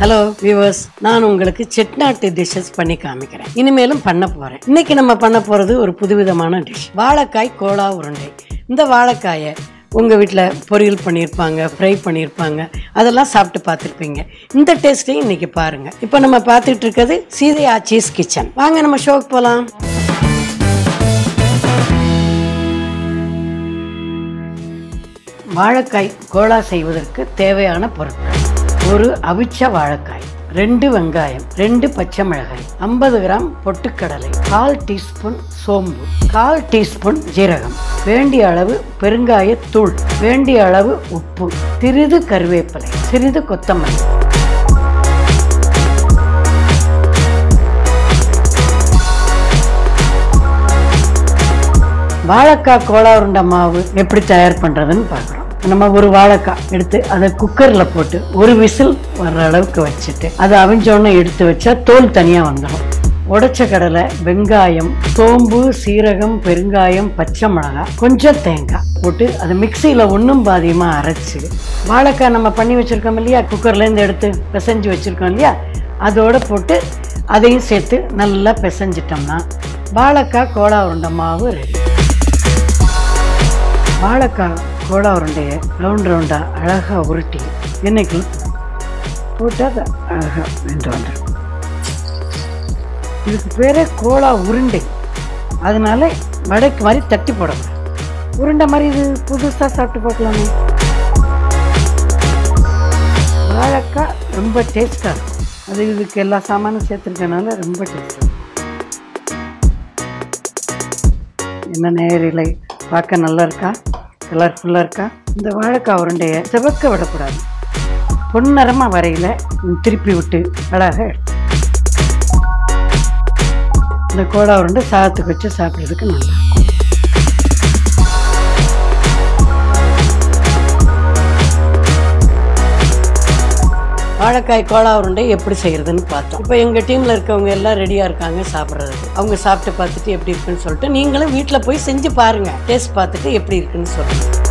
Hello viewers நான் உங்களுக்கு செட்நாட்டு dishes பண்ணி காமிக்கிறேன் இனிமேலும் பண்ண போறேன் இன்னைக்கு நம்ம பண்ண போறது ஒரு புதுவிதமான டிஷ் வாழைக்காய் கோலா உருண்டை இந்த வாழைக்காயை உங்கள் வீட்டில் பொரியல் பண்ணியிருப்பாங்க ஃப்ரை பண்ணியிருப்பாங்க அதெல்லாம் சாப்பிட்டு பார்த்துருப்பீங்க இந்த டேஸ்ட்டையும் இன்னைக்கு பாருங்க இப்போ நம்ம பார்த்துட்டு இருக்கிறது சீதை ஆச்சீஸ் கிச்சன் வாங்க நம்ம ஷோக்கு போகலாம் வாழைக்காய் கோலா செய்வதற்கு தேவையான பொருட்கள் ஒரு அவிச்ச வாழைக்காய் ரெண்டு வெங்காயம் ரெண்டு பச்சை மிளகாய் ஐம்பது கிராம் பொட்டுக்கடலை கால் டீஸ்பூன் சோம்பு கால் டீஸ்பூன் ஜீரகம் வேண்டிய அளவு பெருங்காயத்தூள் வேண்டிய அளவு உப்பு சிறிது கருவேப்பிலை சிறிது கொத்தமல்லி வாழைக்காய் கோலா உருண்டை மாவு எப்படி தயார் பண்ணுறதுன்னு பார்க்குறோம் நம்ம ஒரு வாழைக்காய் எடுத்து அதை குக்கரில் போட்டு ஒரு விசில் வர்ற அளவுக்கு வச்சுட்டு அதை அவிஞ்சோடனே எடுத்து வச்சா தோல் தனியாக வந்துடும் உடைச்ச கடலை வெங்காயம் சோம்பு சீரகம் பெருங்காயம் பச்சை மிளகாய் கொஞ்சம் தேங்காய் போட்டு அதை மிக்சியில் ஒன்றும் பாதியமாக அரைச்சி வாழைக்காய் நம்ம பண்ணி வச்சுருக்கோம் இல்லையா குக்கர்லேருந்து எடுத்து பிசைஞ்சு வச்சுருக்கோம் இல்லையா அதோட போட்டு அதையும் சேர்த்து நல்லா பிசைஞ்சிட்டோம்னா வாழைக்காய் கோலா உருண்டை மாவு ரெடி வாழைக்காய் கோலா உருண்டையை ரவுண்ட் ரவுண்டாக அழகாக உருட்டி எண்ணெய்க்குள்ள போட்டு அதை அழகாக வெந்து வந்துடும் இதுக்கு பேரே கோலா உருண்டை அதனால வடைக்கு மாதிரி தட்டி போடணும் உருண்டை மாதிரி இது புதுசாக சாப்பிட்டு பார்க்கலாமே வாழைக்காய் ரொம்ப டேஸ்ட்டாக இருக்கும் அது இதுக்கு எல்லா சாமானும் சேர்த்துருக்கனால ரொம்ப டேஸ்ட்டாக என்ன நேரிலை பார்க்க நல்லா இருக்கா கலர்ஃபுல்லாக இருக்கா இந்த வாழைக்காய் உருண்டையை சிவக்க விடக்கூடாது பொன்னரமாக வரையில் திருப்பி விட்டு அழகாக எடுத்து இந்த கோடா உருண்டை சாதத்துக்கு வச்சு சாப்பிட்றதுக்கு நல்லா இருக்கும். வாழைக்காய் கோலா உருண்டை எப்படி செய்யறதுன்னு பார்த்தோம் இப்போ எங்கள் டீமில் இருக்கவங்க எல்லாம் ரெடியாக இருக்காங்க சாப்பிட்றதுக்கு அவங்க சாப்பிட்டு பார்த்துட்டு எப்படி இருக்குன்னு சொல்லிட்டு நீங்களும் வீட்டில் போய் செஞ்சு பாருங்கள் டேஸ்ட் பார்த்துட்டு எப்படி இருக்குன்னு சொல்லுங்கள்